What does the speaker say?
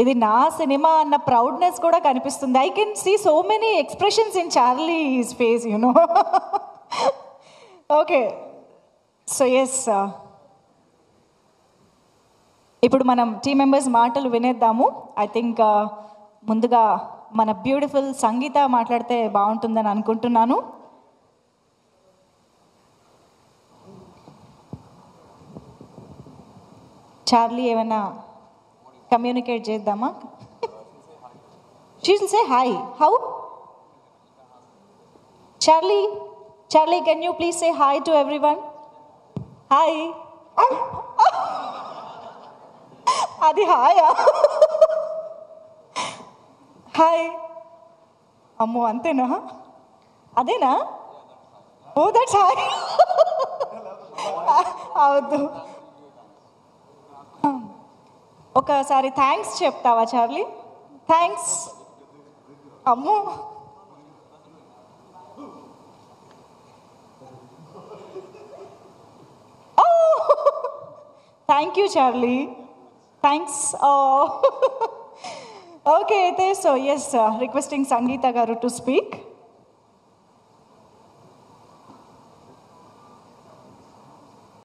ఇది నా సినిమా అన్న ప్రౌడ్నెస్ కూడా కనిపిస్తుంది I can see so many expressions in Charlie's face you know okay so yes ఇప్పుడు మనం టీం మెంబర్స్ మాటలు వినేద్దాము ఐ థింక్ ముందుగా మన బ్యూటిఫుల్ సంగీత మాట్లాడితే బాగుంటుందని అనుకుంటున్నాను చార్లీ ఏమైనా కమ్యూనికేట్ చేద్దామా she say hi how Charlie Charlie can you please say hi to everyone hi అది హాయా హాయ్ అమ్మో అంతేనా అదేనా ఓ దట్స్ హాయ్ అవద్దు ఒకసారి థ్యాంక్స్ చెప్తావా చార్లీ థ్యాంక్స్ అమ్మో thank you Charlie thanks okay అయితే so yes requesting Sangeetha garu to speak